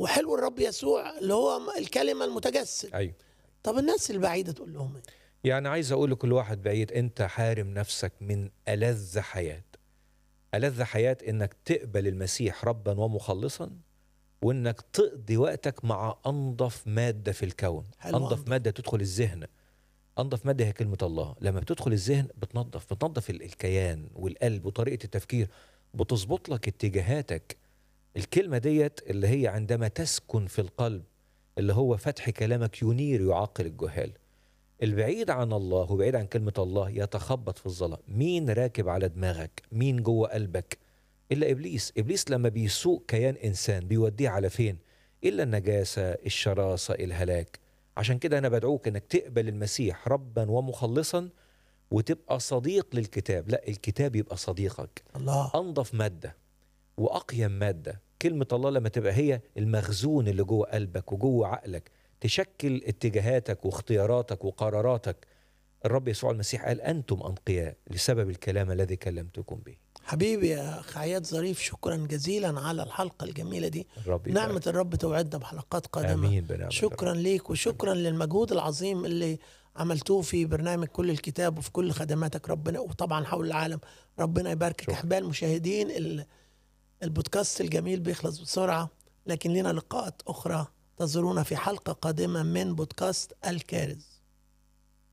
وحلو الرب يسوع اللي هو الكلمه المتجسد ايوه طب الناس البعيده تقول لهم ايه يعني عايز اقول لكل واحد بعيد انت حارم نفسك من ألذ حياة ألذ حياة انك تقبل المسيح ربا ومخلصا وانك تقضي وقتك مع انظف مادة في الكون حلو انظف أنظف. مادة تدخل الذهن انظف مادة هي كلمة الله لما بتدخل الذهن بتنظف بتنظف ال- الكيان والقلب وطريقة التفكير بتظبط لك اتجاهاتك الكلمة ديت اللي هي عندما تسكن في القلب اللي هو فتح كلامك ينير يعقل الجهال البعيد عن الله وبعيد عن كلمة الله يتخبط في الظلام مين راكب على دماغك مين جوه قلبك إلا إبليس إبليس لما بيسوق كيان إنسان بيوديه على فين إلا النجاسة الشراسة الهلاك عشان كده أنا بدعوك أنك تقبل المسيح ربا ومخلصا وتبقى صديق للكتاب لا الكتاب يبقى صديقك الله انظف ماده واقيم ماده كلمه الله لما تبقى هي المخزون اللي جوه قلبك وجوه عقلك تشكل اتجاهاتك واختياراتك وقراراتك الرب يسوع المسيح قال انتم انقياء لسبب الكلام الذي كلمتكم به حبيبي يا اخ عياد ظريف شكرا جزيلا على الحلقه الجميله دي الرب نعمه يبارك. الرب توعدنا بحلقات قادمه امين بنعمه شكرا ليك وشكرا للمجهود العظيم اللي عملتوه في برنامج كل الكتاب وفي كل خدماتك ربنا وطبعا حول العالم ربنا يباركك شكرا. احباء المشاهدين ال- البودكاست الجميل بيخلص بسرعه لكن لنا لقاءات اخرى تزورونا في حلقه قادمه من بودكاست الكارز